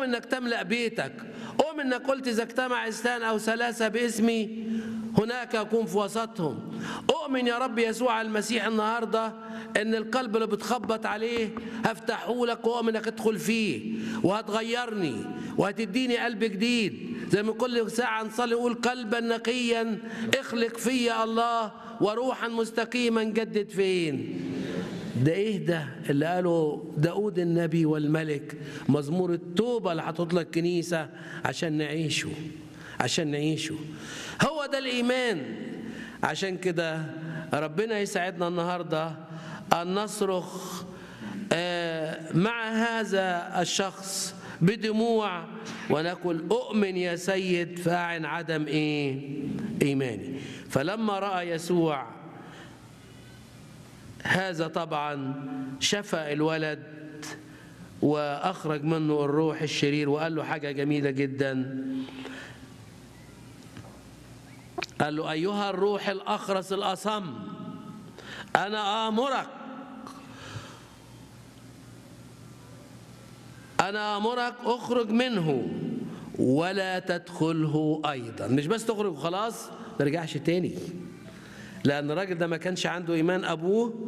قوم انك تملأ بيتك قوم انك قلت اذا اجتمع اثنان او ثلاثة باسمي هناك اكون في وسطهم اؤمن يا رب يسوع المسيح النهارده ان القلب اللي بتخبط عليه هفتحه لك واؤمن انك ادخل فيه وهتغيرني وهتديني قلب جديد زي ما كل ساعة نصلي نقول قلبا نقيا اخلق فيا الله وروحا مستقيما جدد فين ده ايه ده اللي قاله داود النبي والملك مزمور التوبة اللي حاطط لك كنيسة عشان نعيشه عشان نعيشه هو ده الإيمان عشان كده ربنا يساعدنا النهاردة أن نصرخ آه، مع هذا الشخص بدموع ونقول أؤمن يا سيد فأعن عدم إيه إيماني فلما رأى يسوع هذا طبعا شفى الولد واخرج منه الروح الشرير وقال له حاجه جميله جدا قال له ايها الروح الاخرس الاصم انا امرك انا امرك اخرج منه ولا تدخله ايضا مش بس تخرج وخلاص ما ترجعش تاني لأن الراجل ده ما كانش عنده إيمان أبوه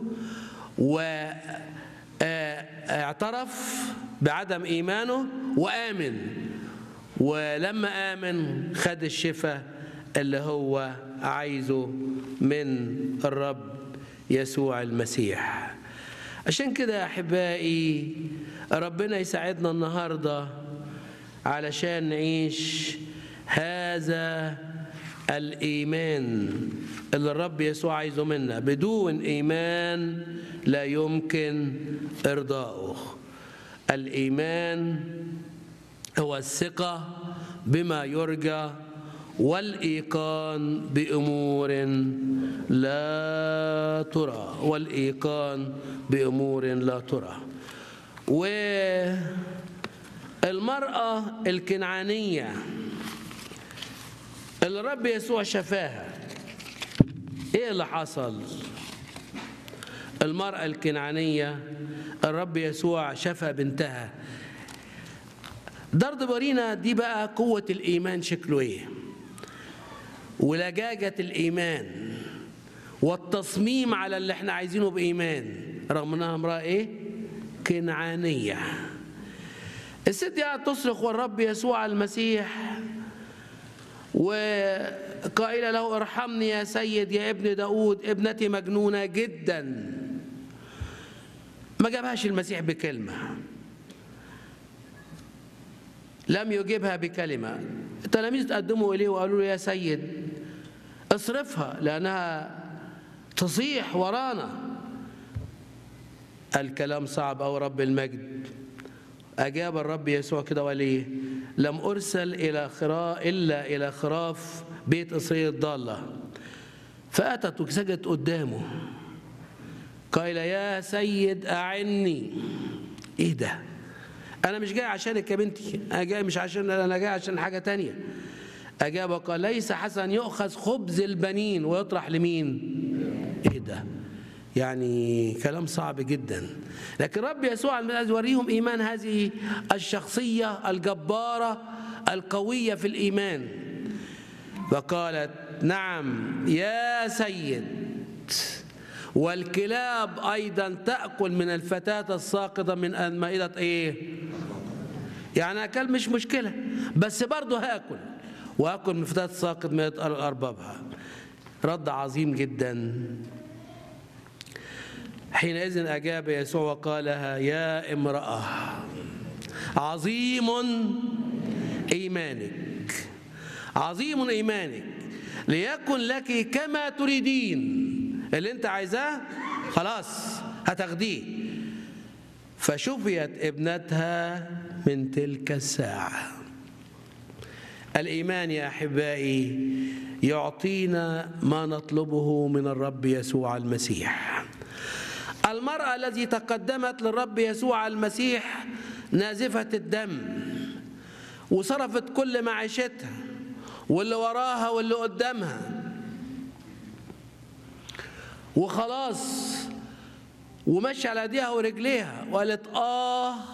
واعترف بعدم إيمانه وآمن ولما آمن خد الشفاء اللي هو عايزه من الرب يسوع المسيح عشان كده يا أحبائي ربنا يساعدنا النهاردة علشان نعيش هذا الإيمان اللي الرب يسوع عايزه منا بدون إيمان لا يمكن إرضائه الإيمان هو الثقة بما يرجى والإيقان بأمور لا ترى والإيقان بأمور لا ترى والمرأة الكنعانية اللي الرب يسوع شفاها ايه اللي حصل المرأة الكنعانية الرب يسوع شفى بنتها درد بورينا دي بقى قوة الإيمان شكله إيه ولجاجة الإيمان والتصميم على اللي احنا عايزينه بإيمان رغم إنها امرأة إيه كنعانية الست دي قاعدة تصرخ والرب يسوع المسيح وقائلة له ارحمني يا سيد يا ابن داود ابنتي مجنونة جدا ما جابهاش المسيح بكلمة لم يجيبها بكلمة التلاميذ تقدموا إليه وقالوا له يا سيد اصرفها لأنها تصيح ورانا الكلام صعب أو رب المجد أجاب الرب يسوع كده وقال إيه لم أرسل إلى خراء إلا إلى خراف بيت إسرائيل الضالة فأتت وسجدت قدامه قال يا سيد أعني إيه ده أنا مش جاي عشانك يا بنتي أنا جاي مش عشان أنا جاي عشان حاجة تانية أجاب وقال ليس حسن يؤخذ خبز البنين ويطرح لمين إيه ده يعني كلام صعب جدا لكن رب يسوع عايز يوريهم ايمان هذه الشخصيه الجباره القويه في الايمان فقالت نعم يا سيد والكلاب ايضا تاكل من الفتاه الساقطه من مائده ايه يعني اكل مش مشكله بس برضه هاكل واكل من فتاه ساقط مائده اربابها رد عظيم جدا حينئذ أجاب يسوع وقالها يا امرأة عظيم إيمانك عظيم إيمانك ليكن لك كما تريدين اللي أنت عايزاه خلاص هتاخديه فشفيت ابنتها من تلك الساعة الإيمان يا أحبائي يعطينا ما نطلبه من الرب يسوع المسيح المرأة التي تقدمت للرب يسوع المسيح نازفة الدم وصرفت كل معيشتها واللي وراها واللي قدامها وخلاص ومشي على ايديها ورجليها وقالت اه